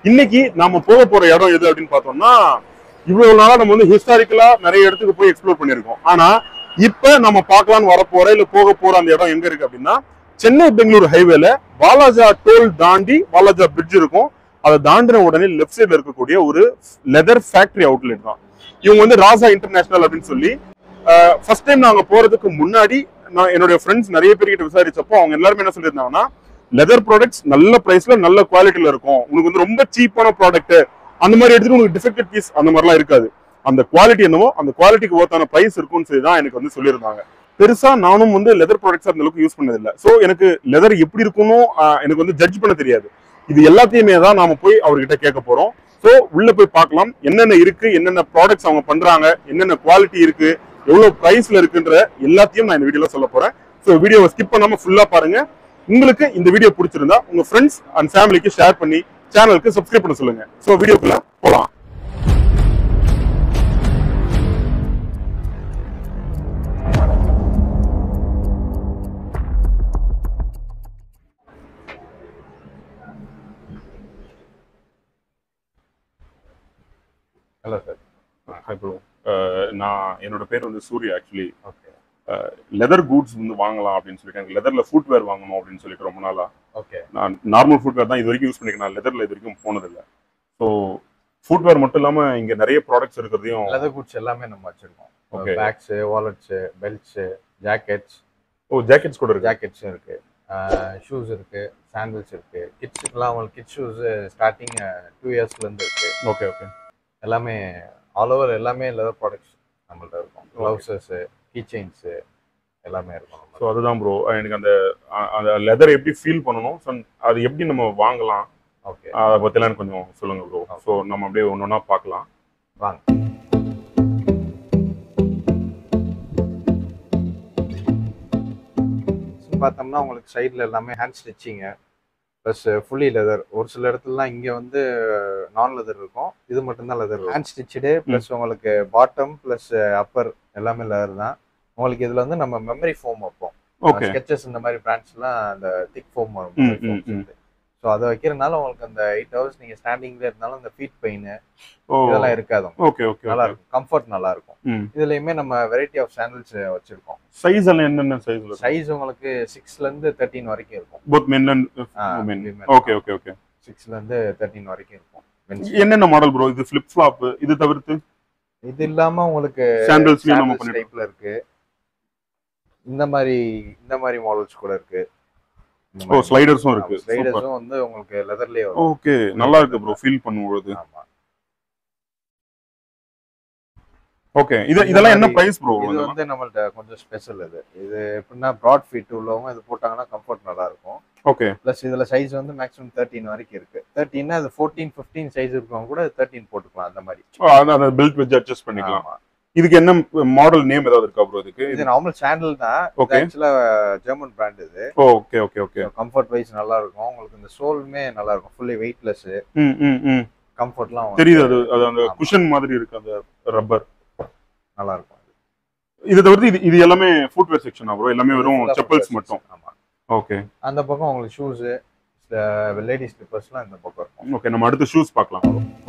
இன்னைக்கு நாம போக போற இடம் எது அப்படின்னு பார்த்தோம்னா இவ்வளவு நாளா நம்ம வந்து ஹிஸ்டாரிக்கலா நிறைய இடத்துக்கு போய் எக்ஸ்ப்ளோர் பண்ணியிருக்கோம் ஆனா இப்ப நம்ம பார்க்கலாம்னு வரப்போற இல்ல போக போற அந்த இடம் எங்க இருக்கு அப்படின்னா சென்னை பெங்களூர் ஹைவேல வாலாஜா டோல் தாண்டி வாலாஜா பிரிட்ஜ் இருக்கும் அதை தாண்டின உடனே லெஃப்ட் சைடுல இருக்கக்கூடிய ஒரு லெதர் ஃபேக்டரி அவுட்லெட் தான் இவங்க வந்து ராசா இன்டர்நேஷனல் அப்படின்னு சொல்லி ஃபர்ஸ்ட் டைம் நாங்க போறதுக்கு முன்னாடி நான் என்னுடைய ஃப்ரெண்ட்ஸ் நிறைய பேர்கிட்ட விசாரிச்சப்போ அவங்க எல்லாருமே என்ன சொல்லியிருந்தாங்கன்னா லெதர் ப்ராடக்ட்ஸ் நல்ல பிரைஸ்ல நல்ல குவாலிட்டில இருக்கும் உனக்கு வந்து ரொம்ப சீப்பான ப்ராடக்ட் அந்த மாதிரி எடுத்துட்டு உனக்கு டிஃபெக்டட் பீஸ் அந்த மாதிரிலாம் இருக்காது அந்த குவாலிட்டி என்னவோ அந்த குவாலிட்டிக்கு ஒர்த்தான பிரைஸ் இருக்கும்னு சொல்லி தான் எனக்கு வந்து சொல்லியிருந்தாங்க பெருசா நானும் வந்து லெதர் ப்ராடக்ட்ஸ் அந்த அளவுக்கு யூஸ் பண்ணதில்லை ஸோ எனக்கு லெதர் எப்படி இருக்கும்னு ஆஹ், எனக்கு வந்து ஜட்ஜ் பண்ண தெரியாது இது எல்லாத்தையுமே தான் நாம போய் அவர்கிட்ட கேட்க போறோம் ஸோ உள்ள போய் பார்க்கலாம் என்னென்ன இருக்கு என்னென்ன ப்ராடக்ட்ஸ் அவங்க பண்றாங்க என்னென்ன குவாலிட்டி இருக்கு எவ்வளவு பிரைஸ்ல இருக்குன்ற எல்லாத்தையும் நான் இந்த வீடியோல சொல்ல போறேன் ஸோ வீடியோவை ஸ்கிப் பண்ணாம ஃபுல்லா பாருங்க உங்களுக்கு இந்த வீடியோ பிடிச்சிருந்தா உங்க ஃப்ரெண்ட்ஸ் அண்ட் ஃபேமிலிக்கு ஷேர் பண்ணி சேனலுக்கு சப்ஸ்கிரைப் பண்ண சொல்லுங்க ஸோ வீடியோக்குள்ள போலாம் ஹலோ சார் ஹாய் ப்ரோ நான் என்னோட பேர் வந்து Surya actually okay leather goods வந்து வாங்கலாம் அப்படின்னு சொல்லிட்டு எனக்கு லெதர்ல ஃபுட்வேர் வாங்கணும் அப்படின்னு சொல்லிட்டு ரொம்ப நாளா ஓகே நான் நார்மல் ஃபுட்வேர் தான் இது வரைக்கும் யூஸ் பண்ணிருக்கேன் நான் லெதர்ல இது வரைக்கும் போனதில்லை ஸோ ஃபுட்வேர் மட்டும் இல்லாம இங்க நிறைய ப்ராடக்ட்ஸ் இருக்கிறதையும் லெதர் குட்ஸ் எல்லாமே நம்ம வச்சிருக்கோம் Okay. Bags wallets belts jackets oh jackets கூட இருக்கு ஜாக்கெட்ஸும் இருக்கு ஷூஸ் இருக்கு சாண்டில்ஸ் இருக்கு கிட்ஸுக்குலாம் அவங்களுக்கு கிட்ஸ் ஷூஸ் ஸ்டார்டிங் டூ இயர்ஸ்ல இருந்து இருக்கு ஓகே ஓகே எல்லாமே ஆல் ஓவர் எல்லாமே லெதர் ப்ராடக்ட்ஸ் நம்மள்ட்ட இருக்கும் க்ளவுசஸ் கீ செயின்ஸ் எல்லாமே இருக்கும் ஸோ அதுதான் ப்ரோ எனக்கு அந்த அ- அந்த லெதர் எப்படி ஃபீல் பண்ணணும் ஸோ அது எப்படி நம்ம வாங்கலாம் ஓகே அதை பற்றிலாம் எனக்கு கொஞ்சம் சொல்லுங்க ப்ரோ ஸோ நம்ம அப்படியே ஒன்று ஒன்றா பார்க்கலாம் வாங்க பார்த்தோம்னா உங்களுக்கு சைடில் எல்லாமே hand stitching plus fully leather ஒரு சில இடத்துலலாம் இங்கே வந்து நான் லெதர் இருக்கும் இது மட்டும்தான் லெதர் ஹேண்ட் ஸ்டிச்சுடு ப்ளஸ் உங்களுக்கு பாட்டம் ப்ளஸ் அப்பர் எல்லாமே லெதர் தான் உங்களுக்கு இதில் வந்து நம்ம மெமரி ஃபோம் வைப்போம் ஓகே ஸ்கெச்சஸ் இந்த மாதிரி பிராண்ட்ஸ்லாம் அந்த திக் ஃபோம் ம், ம், ம். வரும் ஸோ அதை வைக்கிறனால உங்களுக்கு அந்த எயிட் ஹவர்ஸ் நீங்கள் ஸ்டாண்டிங்ல இருந்தாலும் அந்த ஃபீட் பெயின் ஓ இதெல்லாம் இருக்காது ஓகே ஓகே நல்லா இருக்கும் கம்ஃபர்ட் நல்லா இருக்கும் ம் இதுலயுமே நம்ம வெரைட்டி ஆஃப் சாண்டல்ஸ் வச்சிருக்கோம் சைஸ் எல்லாம் என்னென்ன சைஸ்ல சைஸ் உங்களுக்கு சிக்ஸ்ல இருந்து தேர்ட்டின் வரைக்கும் இருக்கும் both men and men okay okay okay சிக்ஸ்ல இருந்து தேர்ட்டின் வரைக்கும் இருக்கும் Men's. என்னென்ன மாடல் ப்ரோ இது ஃபிளிப் ஃப்ளாப் இது தவிர்த்து இது இல்லாம உங்களுக்கு சாண்டல்ஸ்லயும் நம்ம சாண்டல்ஸ் பண்ணிருக்கோம் டைப்ல இருக்கு இந்த மாதிரி இந்த மாதிரி மாடல்ஸ் கூட இருக்கு ஓ ஸ்லைடர்ஸும் இருக்கு சூப்பர் ஸ்லைடர்ஸும் வந்து உங்களுக்கு லெதர்லயே வரும் ஓகே நல்லா இருக்கு ப்ரோ ஃபீல் பண்ணும்போது ஆமா ஓகே இது இந்த இதெல்லாம் என்ன மாதிரி- பிரைஸ் ப்ரோ இது வந்து நம்மள்ட்ட கொஞ்சம் ஸ்பெஷல் இது இது எப்படின்னா ப்ராட் ஃபிட் உள்ளவங்க இது போட்டாங்கன்னா கம்ஃபர்ட் நல்லா இருக்கும் ஓகே ப்ளஸ் இதுல சைஸ் வந்து மேக்ஸிமம் தேர்ட்டின் வரைக்கும் இருக்கு தேர்ட்டின்னா அது ஃபோர்டீன் ஃபிஃப்டீன் சைஸ் இருக்கவங்க கூட தேர்ட்டின் போட்டுக்கலாம் அந்த மாதிரி அந்த பெல்ட் வச்சு அட்ஜஸ்ட் பண்ணிக்கலாம் ஆமா. இதுக்கு என்ன மாடல் நேம் ஏதாவது இருக்கா ப்ரோ இதுக்கு இது நார்மல் சாண்டல் தான் Okay. ஆக்சுவலா ஜெர்மன் பிராண்ட் இது okay okay okay comfort wise நல்லா இருக்கும் உங்களுக்கு இந்த சோலுமே நல்லா இருக்கும் ஃபுல்லி வெயிட்லெஸ் ம் ம் ம் கம்ஃபர்ட்லாம் தெரியுது அது அது அந்த ஆமா. குஷன் மாதிரி இருக்கு அந்த ரப்பர் நல்லா இருக்கும் இது தவிர்த்து இது இது எல்லாமே ஃபுட்வேர் செக்ஷனா ப்ரோ எல்லாமே வெறும் Full-ஆ செப்பல்ஸ் footwear மட்டும் section. ஆமா ஓகே அந்த பக்கம் உங்களுக்கு ஷூஸ் லேடிஸ் ஸ்லிப்பர்ஸ்லாம் இந்த பக்கம் இருக்கும் ஓகே நம்ம அடுத்து ஷூஸ் பார்க்கலாம்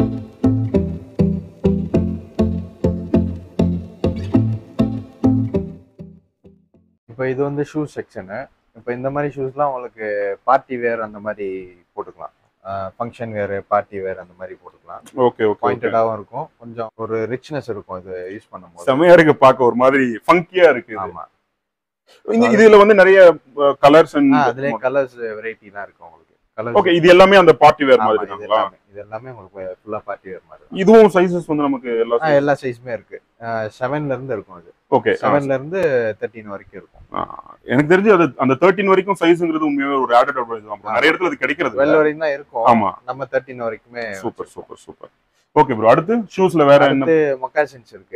இப்போ இது வந்து ஷூ செக்ஷனு இப்போ இந்த மாதிரி ஷூஸ்லாம் உங்களுக்கு பார்ட்டி வேர் அந்த மாதிரி போட்டுக்கலாம் ஃபங்க்ஷன் வேர் பார்ட்டி வேர் அந்த மாதிரி போட்டுக்கலாம் ஓகே ஓகே பாயிண்டடாகவும் இருக்கும் கொஞ்சம் ஒரு ரிச்னஸ் இருக்கும் இது யூஸ் பண்ணும்போது செமையா இருக்கு பார்க்க ஒரு மாதிரி ஃபங்கியா இருக்கு இது. ஆமா இந்த இதுல வந்து நிறைய கலர்ஸ் ஆ, அண்ட் அதுலயே கலர்ஸ் வெரைட்டிலாம் இருக்கும் உங்களுக்கு கலர்ஸ் ஓகே இது எல்லாமே அந்த பார்ட்டி வேர் மாதிரி இது தாங்களா எல்லாமே இது எல்லாமே உங்களுக்கு ஃபுல்லா பார்ட்டி வேர் மாதிரி தான். இதுவும் சைஸஸ் வந்து நமக்கு எல்லா ஆ, எல்லா சைஸுமே இருக்கு செவன்ல இருந்து இருக்கும் இது ஓகே செவன்ல இருந்து தேர்ட்டின் வரைக்கும் இருக்கும் எனக்கு தெரிஞ்சு அது அந்த தேர்ட்டின் வரைக்கும் சைஸ்ங்கிறது உண்மையாவே ஒரு ஆடட் அட்வைஸ் தான் bro. நிறைய இடத்துல அது கிடைக்கிறது டுவெல் இல்ல. வரைக்கும் தான் இருக்கும் ஆமா நம்ம தேர்ட்டின் வரைக்குமே super super super okay bro அடுத்து ஷூஸ்ல வேற என்ன அடுத்து மொக்காசின்ஸ் இருக்கு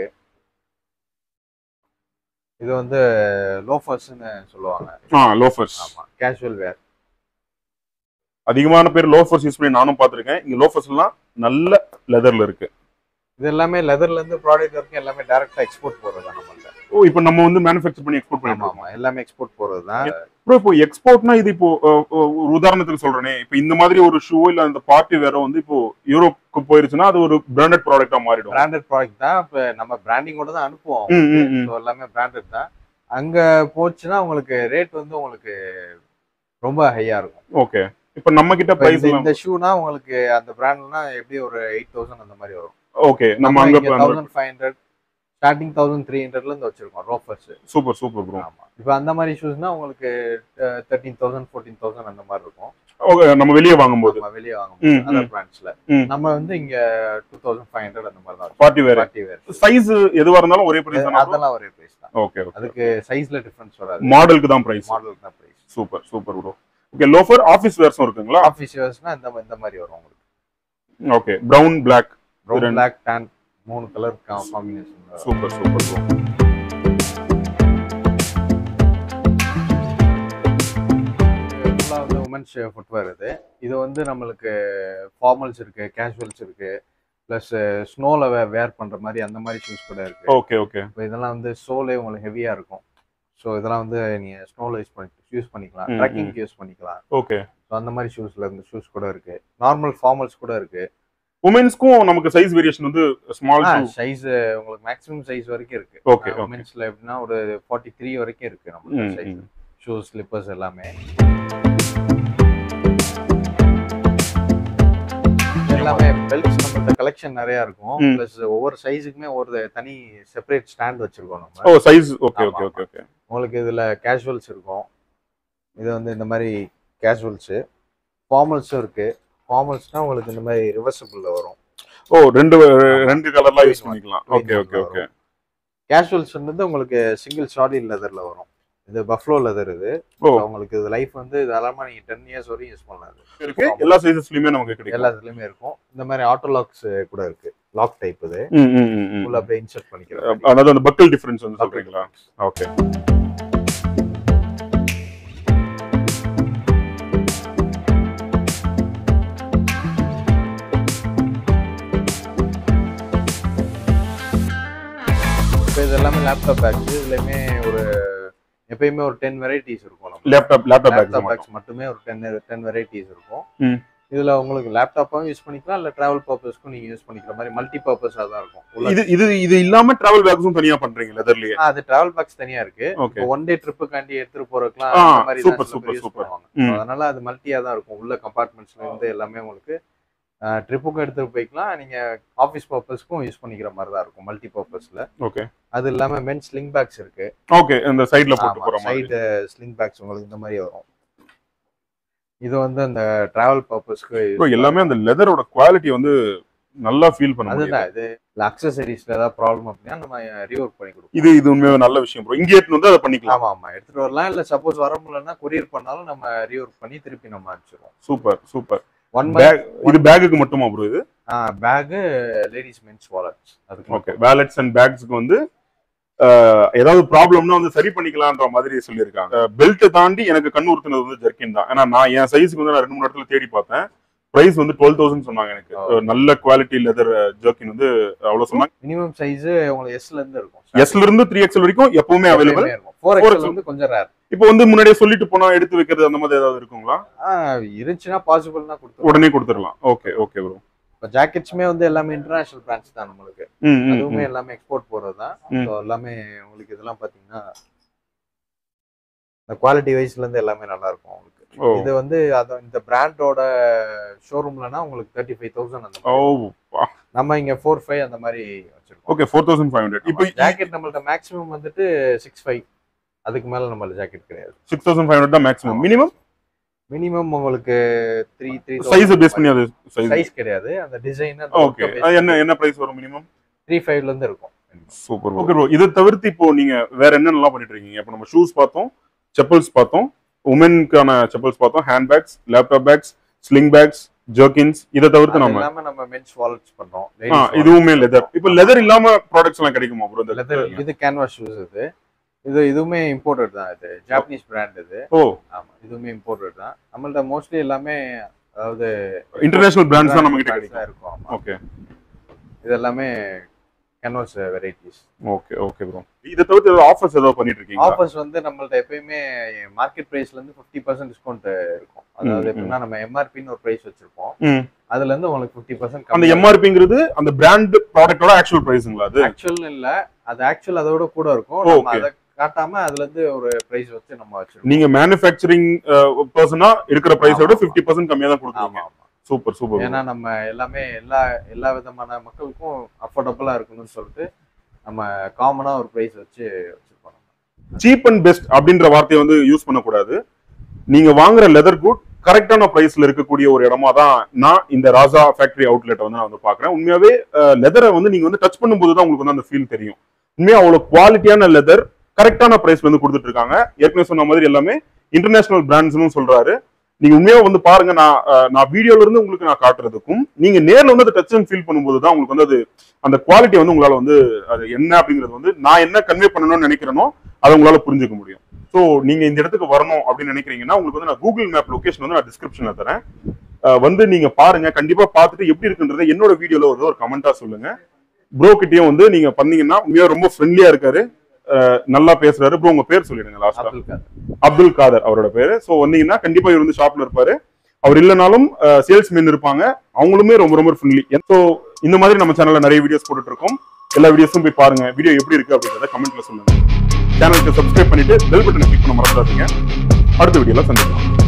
இது வந்து லோஃபர்ஸ்னு சொல்லுவாங்க ஆ லோஃபர்ஸ் ஆமா கேஷுவல் வேர் அதிகமான பேர் லோஃபர்ஸ் யூஸ் பண்ணி நானும் பார்த்திருக்கேன் இங்க லோஃபர்ஸ் எல்லாம் நல்ல லெதர்ல இருக்கு இது எல்லாமே லெதர்ல இருந்து ப்ராடக்ட் வரைக்கும் எல்லாமே டைரக்டா எக்ஸ்போர்ட் போறது தான் நம்மள்ட்ட ஓ இப்போ நம்ம வந்து மேனுஃபேக்சர் பண்ணி எக்ஸ்போர்ட் ஆமா பண்ணிட்டு ஆமா எல்லாமே எக்ஸ்போர்ட் போறது தான் ப்ரோ இப்போ எக்ஸ்போர்ட்னா இது இப்போ அஹ், அஹ், ஒரு உதாரணத்துக்கு சொல்றேனே இப்போ இந்த மாதிரி ஒரு ஷூ இல்ல அந்த பார்ட்டி வேற வந்து இப்போ யூரோப்புக்கு போயிருச்சுன்னா அது ஒரு பிராண்டட் ப்ராடக்டா மாறிடும் பிராண்டட் ப்ராடக்ட் தான் இப்போ நம்ம பிராண்டிங்கோட தான் அனுப்புவோம் ம், ம், ம். So, எல்லாமே பிராண்டட் தான் அங்க போச்சுன்னா உங்களுக்கு ரேட் வந்து உங்களுக்கு ரொம்ப ஹையா இருக்கும் ஓகே இப்போ நம்ம கிட்ட இப்ப பிரைஸ் இந்த- இந்த ஷூனா உங்களுக்கு அந்த பிராண்ட்னா எப்படி ஒரு எயிட் தௌசண்ட் அந்த மாதிரி வரும் ஓகே நம்ம அங்க thousand five hundred starting thousand three ஹண்ட்ரட்ல இருந்து வச்சிருக்கோம் ரோஃபர்ஸ் சூப்பர் சூப்பர் ப்ரோ ஆமா இப்போ அந்த மாதிரி ஷூஸ்னா உங்களுக்கு தேர்ட்டீன் தௌசண்ட் ஃபோர்டீன் தௌசண்ட் அந்த மாதிரி இருக்கும் ஓகே நம்ம வெளியே வாங்கும்போது நம்ம வெளியே ம், வாங்கும்போது அதர் ம். பிராண்ட்ஸ்ல ம். நம்ம வந்து இங்க டூ தௌசண்ட் ஃபைவ் ஹண்ட்ரட் அந்த மாதிரி தான் பார்ட்டி வேற பார்ட்டி வேர் சைஸ் எதுவா இருந்தாலும் ஒரே பிரைஸ் தான் அதெல்லாம் ஒரே பிரைஸ் தான் ஓகே ஓகே அதுக்கு சைஸ்ல டிஃபரன்ஸ் வராது மாடலுக்கு தான் பிரைஸ் மாடலுக்கு தான் price super super bro okay loafer office வேர்ஸும் இருக்குங்களா ஆஃபீஸ் வேர்ஸ்னா இந்த இந்த மாதிரி வரும் உங்களுக்கு ஓகே பிரவுன் பிளாக் ப்ரௌன் ரெண்டு. பிளாக் டேன் மூணு colour combination super super bro ஃபுல்லாக வந்து உமன்ஸ் ஃபுட்வேர் இது இது வந்து நம்மளுக்கு ஃபார்மல்ஸ் இருக்கு கேஷுவல்ஸ் இருக்கு ப்ளஸ் ஸ்னோவில் வே வேர் பண்ணுற மாதிரி அந்த மாதிரி ஷூஸ் கூட இருக்கு ஓகே ஓகே இப்போ இதெல்லாம் வந்து சோலே உங்களுக்கு ஹெவியாக இருக்கும் ஸோ இதெல்லாம் வந்து நீங்கள் ஸ்னோவில் யூஸ் பண்ணி யூஸ் பண்ணிக்கலாம் ம், ட்ரெக்கிங்க்கு யூஸ் பண்ணிக்கலாம் ஓகே ஸோ அந்த மாதிரி ஷூஸ்ல இருந்து ஷூஸ் கூட இருக்கு நார்மல் ஃபார்மல்ஸ் கூட இருக்கு உமன்ஸ்க்கும் நமக்கு சைஸ் வேரியேஷன் வந்து ஸ்மால் ஷூ சைஸ் உங்களுக்கு மேக்ஸிமம் சைஸ் வரைக்கும் இருக்கு Okay, okay. உமன்ஸ்ல எப்படின்னா ஒரு ஃபார்ட்டி த்ரீ வரைக்கும் இருக்கு நம்ம சைஸ் ஷூஸ் ஸ்லிப்பர்ஸ் எல்லாமே எல்லாமே பெல்ட்ஸ் நம்மள்ட்ட கலெக்ஷன் நிறைய இருக்கும் ம். ப்ளஸ் ஒவ்வொரு சைஸுக்குமே ஒரு தனி செப்பரேட் ஸ்டாண்ட் வச்சிருக்கோம் நம்ம ஓ சைஸ் ஓகே ஆமா, ஓகே ஓகே ஓகே உங்களுக்கு இதுல கேஷுவல்ஸ் இருக்கும் இது வந்து இந்த மாதிரி கேஷுவல்ஸு ஃபார்மல்ஸும் இருக்கு ஃபார்மல்ஸ்னா உங்களுக்கு இந்த மாதிரி ரிவர்சபிள்ல வரும் ஓ ரெண்டு ரெண்டு கலர்லாம் யூஸ் பண்ணிக்கலாம் ஓகே ஓகே ஓகே கேஷுவல்ஸ் வந்து உங்களுக்கு சிங்கிள் சாலிட் லெதர்ல வரும் இது பஃப்லோ லெதர் இது ஓ So, உங்களுக்கு இது லைஃப் வந்து தாராளமா நீங்க டென் இயர்ஸ் வரையும் யூஸ் பண்ணலாம் இது இருக்கு எல்லா சைஸஸ்லயுமே நமக்கு கிடைக்கும் எல்லா இதுலயுமே இருக்கும் இந்த மாதிரி ஆட்டோ லாக்ஸ் கூட இருக்கு லாக் டைப் இது ம், ம், ம், ம். உள்ள அப்படியே இன்சர்ட் பண்ணிக்கிறோம் அஹ் அதாவது அந்த பக்கல் டிஃபரன்ஸ் வந்து சொல்றீங்களா ஓகே இப்போ இது எல்லாமே லேப்டாப் பேக்ஸ் இதுலயுமே ஒரு எப்பயுமே ஒரு டென் வெரைட்டிஸ் இருக்கும் நம்ம laptop laptop laptop bags bags மட்டுமே ஒரு டென் டென் வெரைட்டிஸ் இருக்கும் ம். இதுல உங்களுக்கு லேப்டாப்பும் யூஸ் பண்ணிக்கலாம் இல்ல டிராவல் பர்பஸ்க்கும் நீங்க யூஸ் பண்ணிக்கிற மாதிரி மல்டி பர்பஸா தான் இருக்கும் உள்ள- இது இது இது இல்லாம டிராவல் பேக்ஸும் தனியா பண்றீங்க லெதர்லயே ஆ, அது டிராவல் பேக்ஸ் தனியா இருக்கு ஓகே இப்போ ஒன் டே ட்ரிப்புக்காண்டி எடுத்துட்டு போறதுக்குலாம் ஆ, அந்த மாதிரி super, தான் சில super, பேர் யூஸ் super. பண்ணுவாங்க ம். அதனால அது மல்டியா தான் இருக்கும் உள்ள கம்பார்ட்மெண்ட்ஸ்ல இருந்து எல்லாமே உங்களுக்கு ட்ரிப்புக்கும் எடுத்துட்டு போய்க்கலாம் நீங்க ஆஃபீஸ் பர்பஸ்க்கும் யூஸ் பண்ணிக்கிற மாதிரி தான் இருக்கும் மல்டி பர்பஸ்ல ஓகே அது இல்லாம மென் ஸ்லிங் பேக்ஸ் இருக்கு ஓகே இந்த சைடுல போட்டு போற மாதிரி சைடு ஸ்லிங் பேக்ஸ் உங்களுக்கு இந்த மாதிரி வரும் இது வந்து அந்த டிராவல் பர்பஸ்க்கு Bro, எல்லாமே அந்த லெதரோட குவாலிட்டி வந்து நல்லா ஃபீல் பண்ண முடியும் அதுதான் இது அக்சசரிஸ்ல ஏதாவது ப்ராப்ளம் அப்படின்னா நம்ம ரீஒர்க் பண்ணி கொடுப்போம் இது இது உண்மையாக நல்ல விஷயம் ப்ரோ இங்கே எடுத்துட்டு வந்து அதை பண்ணிக்கலாம் ஆமா ஆமா எடுத்துட்டு வரலாம் இல்ல சப்போஸ் வர முடியலன்னா கொரியர் பண்ணாலும் நம்ம ரீஒர்க் பண்ணி திருப்பி நம்ம அனுப்பிச்சிடுவோம் சூப்பர் சூப்பர் ஒன் பேக் இது பேக்குக்கு மட்டுமா ப்ரோ இது பேகு லேடிஸ் மென்ஸ் வாலெட்ஸ் அதுக்கு ஓகே வேலட்ஸ் அண்ட் பேக்ஸ்க்கு வந்து அஹ், ஏதாவது ப்ராப்ளம்னா வந்து சரி பண்ணிக்கலான்ற மாதிரி சொல்லியிருக்காங்க பெல்ட் தாண்டி எனக்கு கண்ணு உறுத்துனது வந்து ஜர்க்கின் தான் ஏன்னா நான் என் சைஸுக்கு வந்து நான் ரெண்டு மூணு இடத்துல தேடி பார்த்தேன் பிரைஸ் வந்து டுவெல் தௌசண்ட் சொன்னாங்க எனக்கு Oh. அஹ், நல்ல குவாலிட்டி லெதர் ஜர்க்கின் வந்து அவ்வளவு சொன்னாங்க மினிமம் சைஸ் உங்களுக்கு எஸ்ல இருந்து இருக்கும் எஸ்ல இருந்து த்ரீ எக்ஸ்எல் வரைக்கும் எப்பவுமே அவைலபிள் எப்பயுமே இருக்கும் ஃபோர் 4XL எக்ஸ்எல் வந்து கொஞ்சம் ரேர் இப்போ வந்து முன்னாடியே சொல்லிட்டு போனா எடுத்து வைக்கிறது அந்த மாதிரி ஏதாவது இருக்குங்களா இருந்துச்சுன்னா பாசிபிள்னா கொடுத்துருவோம் உடனே கொடுத்துடலாம் ஓகே ஓகே ப்ரோ இப்போ ஜாக்கெட்ஸுமே வந்து எல்லாமே இன்டர்நேஷனல் பிராண்ட்ஸ் தான் நம்மளுக்கு ம் ம், அதுவுமே ம் எல்லாமே எக்ஸ்போர்ட் போறது தான் ம். ஸோ எல்லாமே உங்களுக்கு இதெல்லாம் பாத்தீங்கன்னா இந்த குவாலிட்டி வைஸ்ல இருந்து எல்லாமே நல்லா இருக்கும் உங்களுக்கு ஓ இது வந்து அத இந்த பிராண்டோட ஷோரூம்லனா உங்களுக்கு தேர்ட்டி ஃபைவ் தௌசண்ட் அந்த ஓ மாதிரி. நம்ம இங்க ஃபோர் ஃபைவ் அந்த மாதிரி வச்சிருக்கோம் okay four thousand five hundred இப்போ ஜாக்கெட் நம்மள்ட்ட மேக்ஸிமம் வந்துட்டு சிக்ஸ் ஃபைவ் அதுக்கு மேல நம்மள ஜாக்கெட் கிடையாது சிக்ஸ் தௌசண்ட் ஃபைவ் ஹண்ட்ரட் தான் மேக்ஸிமம் மினிமம் மினிமம் உங்களுக்கு த்ரீ த்ரீ சைஸ் பேஸ் பண்ணி அது சைஸ் சைஸ் கிடையாது அந்த டிசைன் ஓகே என்ன என்ன பிரைஸ் வரும் மினிமம் த்ரீ ஃபைவ்ல இருந்து இருக்கும் சூப்பர் ஓகே ப்ரோ இதை தவிர்த்து இப்போ நீங்க வேற என்னென்னலாம் பண்ணிட்டு இருக்கீங்க இப்போ நம்ம ஷூஸ் பார்த்தோம் செப்பல்ஸ் பார்த்தோம் உமனுக்கான செப்பல்ஸ் பார்த்தோம் hand bags laptop bags sling bags jerkins இதை தவிர்த்து அது நம்ம இல்லாம நம்ம மென்ஸ் வாலெட்ஸ் பண்றோம் ஆ, இதுவுமே லெதர் இப்போ லெதர் இல்லாம ப்ராடக்ட்ஸ் எல்லாம் கிடைக்குமா ப்ரோ இந்த லெதர் இது கேன்வாஸ் ஷூஸ் இது இது இதுவுமே இம்போர்ட்டட் தான் இது ஜாப்பனீஸ் பிராண்ட் இது ஓ ஆமா இதுவுமே இம்போர்ட்டட் தான் நம்மள்ட்ட மோஸ்ட்லி எல்லாமே அதாவது இன்டர்நேஷனல் பிராண்ட்ஸ் தான் நம்ம கிட்ட brands கிடைக்கும் தான் இருக்கும் ஆமா ஓகே இது எல்லாமே canvas varieties okay okay bro இதை தவிர்த்து ஏதாவது ஆஃபர்ஸ் ஏதாவது பண்ணிட்டு இருக்கீங்க ஆஃபர்ஸ் வந்து நம்மள்ட்ட எப்பயுமே மார்க்கெட் பிரைஸ்ல இருந்து ஃபிஃப்டி பர்சன்ட் டிஸ்கவுண்ட் இருக்கும் அதாவது ம், எப்படின்னா நம்ம எம்ஆர்பின்னு ஒரு பிரைஸ் வச்சிருப்போம் ம். அதுல இருந்து உங்களுக்கு ஃபிஃப்டி பர்சன்ட் அந்த எம்ஆர்பிங்கிறது அந்த பிராண்ட் ப்ராடக்ட்டோட ஆக்சுவல் பிரைஸுங்களா அது ஆக்சுவல் இல்ல அது ஆக்சுவல் அதோட கூட இருக்கும் ஓ, நம்ம okay. அதை காட்டாம அதுல இருந்து ஒரு பிரைஸ் வச்சு நம்ம வச்சிருக்கோம் நீங்க மேனுஃபேக்சரிங் பர்சனா இருக்கிற பிரைஸோட ஆமா. ஃபிஃப்டி பர்சன்ட் கம்மியா தான் ஆமா கொடுக்குறீங்க ஆமா சூப்பர் சூப்பர் ஏன்னா நம்ம எல்லாமே எல்லா எல்லா விதமான மக்களுக்கும் அஃபோர்டபுளா இருக்கணும்னு சொல்லிட்டு நம்ம காமனா ஒரு பிரைஸ் வச்சு வச்சிருப்போம் நம்ம. சீப் அண்ட் பெஸ்ட் அப்படின்ற வார்த்தையை வந்து யூஸ் பண்ணக்கூடாது நீங்க வாங்குற லெதர் குட் கரெக்டான பிரைஸ்ல இருக்கக்கூடிய ஒரு இடமா தான் நான் இந்த ராஜா ஃபேக்டரி அவுட்லெட்டை வந்து நான் வந்து பாக்குறேன் உண்மையாவே லெதரை வந்து நீங்க வந்து டச் பண்ணும்போது தான் உங்களுக்கு வந்து அந்த ஃபீல் தெரியும் உண்மையா அவ்வளவு குவாலிட்டியான லெதர் கரெக்டான பிரைஸ் வந்து கொடுத்துட்டு இருக்காங்க ஏற்கனவே சொன்ன மாதிரி எல்லாமே இன்டர்நேஷனல் பிராண்ட்ஸ்னு சொல்றாரு நீங்க உண்மையா வந்து பாருங்க நான் அஹ், நான் வீடியோல இருந்து உங்களுக்கு நான் காட்டுறதுக்கும் நீங்க நேர்ல வந்து அதை டச் அண்ட் ஃபீல் பண்ணும்போது தான் உங்களுக்கு வந்து அது அந்த குவாலிட்டி வந்து உங்களால வந்து அது என்ன அப்படிங்கிறது வந்து நான் என்ன கன்வே பண்ணணும்னு நினைக்கிறேனோ அதை உங்களால புரிஞ்சுக்க முடியும் ஸோ நீங்க இந்த இடத்துக்கு வரணும் அப்படின்னு நினைக்கிறீங்கன்னா உங்களுக்கு வந்து நான் கூகுள் மேப் லொகேஷன் வந்து நான் டிஸ்கிரிப்ஷன்ல தரேன் அஹ், வந்து நீங்க பாருங்க கண்டிப்பா பார்த்துட்டு எப்படி இருக்குன்றதை என்னோட வீடியோல வந்து ஒரு கமெண்டா சொல்லுங்க ப்ரோ கிட்டயும் வந்து நீங்க பண்ணீங்கன்னா உண்மையா ரொம்ப ஃப்ரெண்ட்லியா இருக்காரு அஹ், நல்லா பேசுறாரு ப்ரோ உங்க பேர் சொல்லிடுங்க லாஸ்டா அப்துல் காதர் அப்துல் காதர் அவரோட பேரு ஸோ வந்தீங்கன்னா கண்டிப்பா இவர் வந்து ஷாப்ல இருப்பாரு அவர் இல்லைனாலும் சேல்ஸ்மேன் இருப்பாங்க அவங்களுமே ரொம்ப ரொம்ப ஃப்ரெண்ட்லி ஸோ இந்த மாதிரி நம்ம சேனல்ல நிறைய வீடியோஸ் போட்டுட்டு இருக்கோம் எல்லா வீடியோஸும் போய் பாருங்க வீடியோ எப்படி இருக்கு அப்படின்றத கமெண்ட்ல சொல்லுங்க சேனலுக்கு சப்ஸ்கிரைப் பண்ணிட்டு பெல் பட்டனை கிளிக் பண்ண மறந்துடாதீங்க அடுத்த வீடியோல சந்திக்கலாம்